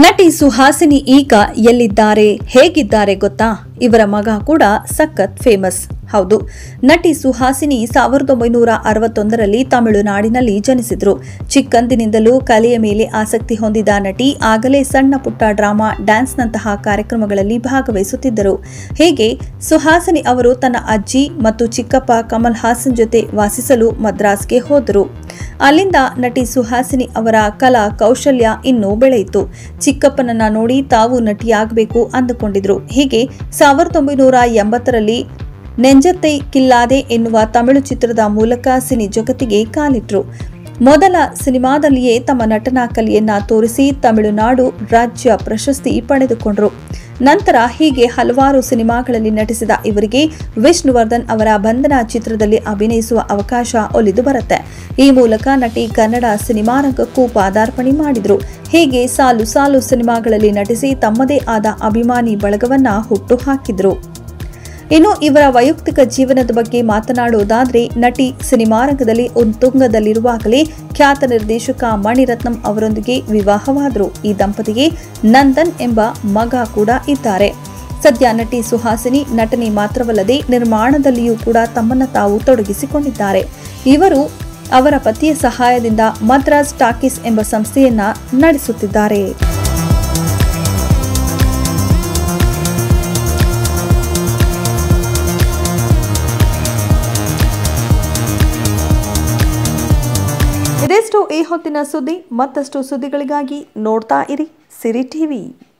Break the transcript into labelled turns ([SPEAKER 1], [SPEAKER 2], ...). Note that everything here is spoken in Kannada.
[SPEAKER 1] ನಟಿ ಸುಹಾಸಿನಿ ಈಗ ಎಲ್ಲಿದ್ದಾರೆ ಹೇಗಿದ್ದಾರೆ ಗೊತ್ತಾ ಇವರ ಮಗ ಕೂಡ ಸಖತ್ ಫೇಮಸ್ ಹೌದು ನಟಿ ಸುಹಾಸಿನಿ ಸಾವಿರದ ಒಂಬೈನೂರ ಅರವತ್ತೊಂದರಲ್ಲಿ ತಮಿಳುನಾಡಿನಲ್ಲಿ ಜನಿಸಿದ್ರು ಚಿಕ್ಕಂದಿನಿಂದಲೂ ಕಲೆಯ ಮೇಲೆ ಆಸಕ್ತಿ ಹೊಂದಿದ ನಟಿ ಆಗಲೇ ಸಣ್ಣ ಪುಟ್ಟ ಡ್ರಾಮಾ ಡ್ಯಾನ್ಸ್ನಂತಹ ಕಾರ್ಯಕ್ರಮಗಳಲ್ಲಿ ಭಾಗವಹಿಸುತ್ತಿದ್ದರು ಹೀಗೆ ಸುಹಾಸಿನಿ ಅವರು ತನ್ನ ಅಜ್ಜಿ ಮತ್ತು ಚಿಕ್ಕಪ್ಪ ಕಮಲ್ ಹಾಸನ್ ಜೊತೆ ವಾಸಿಸಲು ಮದ್ರಾಸ್ಗೆ ಹೋದರು ಅಲ್ಲಿಂದ ನಟಿ ಸುಹಾಸಿನಿ ಅವರ ಕಲಾ ಕೌಶಲ್ಯ ಇನ್ನೂ ಬೆಳೆಯಿತು ಚಿಕ್ಕಪ್ಪನನ್ನ ನೋಡಿ ತಾವು ನಟಿಯಾಗಬೇಕು ಅಂದುಕೊಂಡಿದ್ರು ಹೀಗೆ ಸಾವಿರದ ಒಂಬೈನೂರ ಎಂಬತ್ತರಲ್ಲಿ ನೆಂಜತ್ತೈ ಕಿಲ್ಲಾದೆ ಎನ್ನುವ ತಮಿಳು ಚಿತ್ರದ ಮೂಲಕ ಸಿನಿ ಜಗತ್ತಿಗೆ ಕಾಲಿಟ್ರು ಮೊದಲ ಸಿನಿಮಾದಲ್ಲಿಯೇ ತಮ್ಮ ನಟನಾ ಕಲೆಯನ್ನ ತೋರಿಸಿ ತಮಿಳುನಾಡು ರಾಜ್ಯ ಪ್ರಶಸ್ತಿ ಪಡೆದುಕೊಂಡರು ನಂತರ ಹೀಗೆ ಹಲವಾರು ಸಿನಿಮಾಗಳಲ್ಲಿ ನಟಿಸಿದ ಇವರಿಗೆ ವಿಷ್ಣುವರ್ಧನ್ ಅವರ ಬಂಧನ ಚಿತ್ರದಲ್ಲಿ ಅಭಿನಯಿಸುವ ಅವಕಾಶ ಒಲಿದು ಬರುತ್ತೆ ಈ ಮೂಲಕ ನಟಿ ಕನ್ನಡ ಸಿನಿಮಾ ರಂಗಕ್ಕೂ ಪಾದಾರ್ಪಣೆ ಮಾಡಿದ್ರು ಹೀಗೆ ಸಾಲು ಸಾಲು ಸಿನಿಮಾಗಳಲ್ಲಿ ನಟಿಸಿ ತಮ್ಮದೇ ಆದ ಅಭಿಮಾನಿ ಬಳಗವನ್ನ ಹುಟ್ಟು ಹಾಕಿದ್ರು ಇನ್ನು ಇವರ ವೈಯಕ್ತಿಕ ಜೀವನದ ಬಗ್ಗೆ ಮಾತನಾಡುವುದಾದ್ರೆ ನಟಿ ಸಿನಿಮಾ ರಂಗದಲ್ಲಿ ಉತ್ತುಂಗದಲ್ಲಿರುವಾಗಲೇ ಖ್ಯಾತ ನಿರ್ದೇಶಕ ಮಣಿರತ್ನಂ ಅವರೊಂದಿಗೆ ವಿವಾಹವಾದರು ಈ ದಂಪತಿಗೆ ನಂದನ್ ಎಂಬ ಮಗ ಕೂಡ ಇದ್ದಾರೆ ಸದ್ಯ ನಟಿ ಸುಹಾಸಿನಿ ನಟನೆ ಮಾತ್ರವಲ್ಲದೆ ನಿರ್ಮಾಣದಲ್ಲಿಯೂ ಕೂಡ ತಮ್ಮನ್ನ ತಾವು ತೊಡಗಿಸಿಕೊಂಡಿದ್ದಾರೆ ಇವರು ಅವರ ಪತಿಯ ಸಹಾಯದಿಂದ ಮದ್ರಾಸ್ ಟಾಕೀಸ್ ಎಂಬ ಸಂಸ್ಥೆಯನ್ನ ನಡೆಸುತ್ತಿದ್ದಾರೆ ಇದೆಷ್ಟು ಈ ಹೊತ್ತಿನ ಸುದ್ದಿ ಮತ್ತಷ್ಟು ಸುದ್ದಿಗಳಿಗಾಗಿ ನೋಡ್ತಾ ಇರಿ ಸಿರಿ ಟಿವಿ